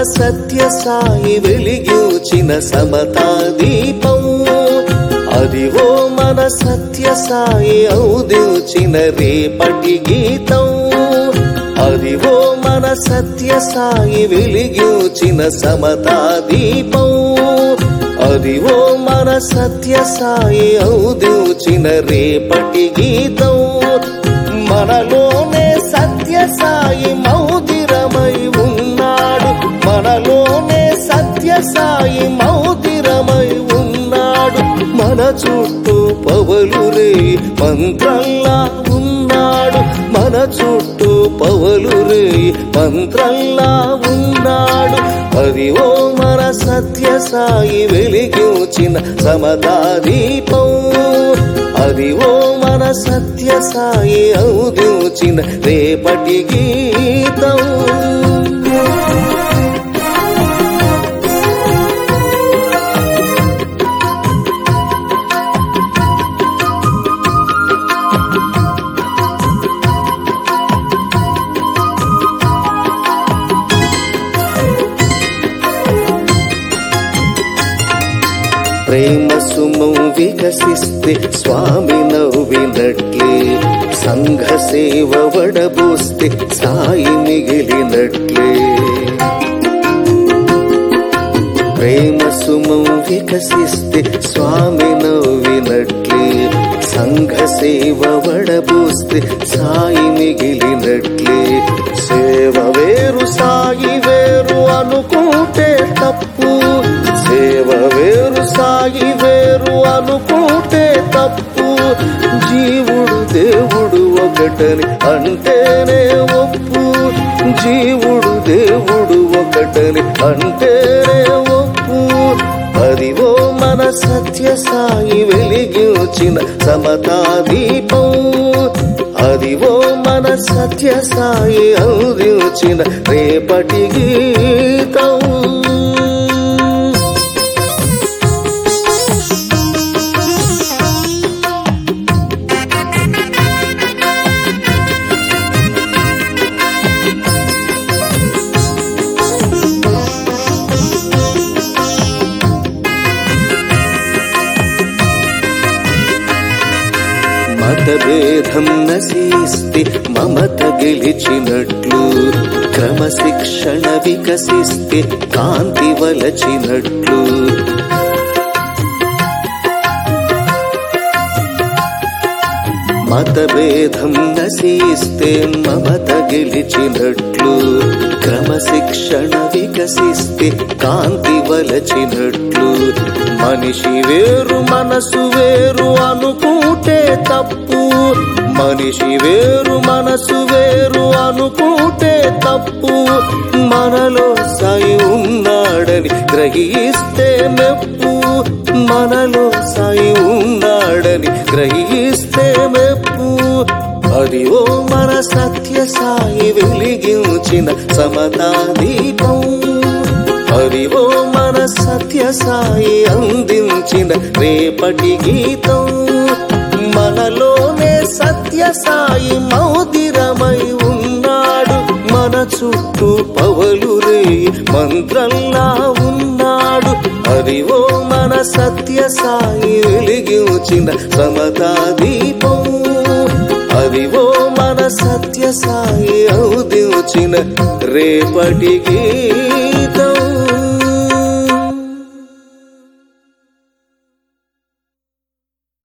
సత్య సాయి వెలిగించిన సమతా దీపం అదివో మన సత్య సాయి ఔదించిన రేపటి గీతం అదివో మన సత్య సాయి వెలిగించిన సమతా దీపం అదివో మన సత్య సాయి ఔదించిన రేపటి గీతం మనలోనే సత్య సాయి మౌదిరమై ఉన్నాడు మనలోనే సత్య సాయి మౌదిరమై ఉన్నాడు మన చుట్టూ పవలురే మంత్రంలా ఉన్నాడు మన చుట్టూ పవలురే మంత్రంలా ఉన్నాడు అది ఓ మన సత్య సాయి వెలిగించిన సమతా దీపం అది ఓ మన సత్య సాయి ఔదించిన రేపటి గీతం ప్రేమ సుమం వికసిస్తే స్వామి నవ్వినట్లే సంఘ సేవ వడబోస్తే సాయి మిగిలినట్లే ప్రేమ సుమం వికసిస్తే స్వామి నవ్వినట్లే సంఘ సేవ వడబోస్తే సాయి మిగిలినట్లే సేవ వేరు సాయి వేరు అనుకుంటే తప్పు సేవ వేరు సాయి వేరు అనుకుంటే తప్పు జీవుడు దేవుడు ఒకటని అంటేనే ఒప్పు జీవుడు దేవుడు ఒకటని అంటేనే ఒప్పు అదివో మన సత్య సాయి వెలిగించిన సమతా దీపం అదివో మన సత్య సాయి అందించిన రేపటి గీతం మతభేదం నశిస్తే మమత గెలిచినట్లు క్రమశిక్షణ వికసిస్తే కాంతి వలచినట్లు మతభేదం నశిస్తే మమత గెలిచినట్లు క్రమశిక్షణ వికసిస్తే కాంతి వలచినట్లు మనిషి వేరు మనసు వేరు అనుకుంటే తప్పు మనిషి వేరు మనసు వేరు అనుకుంటే తప్పు మనలో సాయి ఉన్నాడని గ్రహిస్తే మెప్పు మనలో సాయి ఉన్నాడని గ్రహిస్తే మెప్పు అది ఓ మన సత్య సాయి వెలిగించిన సమతా దీపం అది ఓ మన సత్య సాయి అందించిన రేపటి గీతం మనలోనే సత్య సాయి మౌదిరమై ఉన్నాడు మన చుట్టూ పవలురే మంత్రంలా ఉన్నాడు అది ఓ మన సత్య సాయి వెలిగించిన సమతా దీపం అది ఓ మన సత్య సాయి ఔదించిన రేపటి గీతం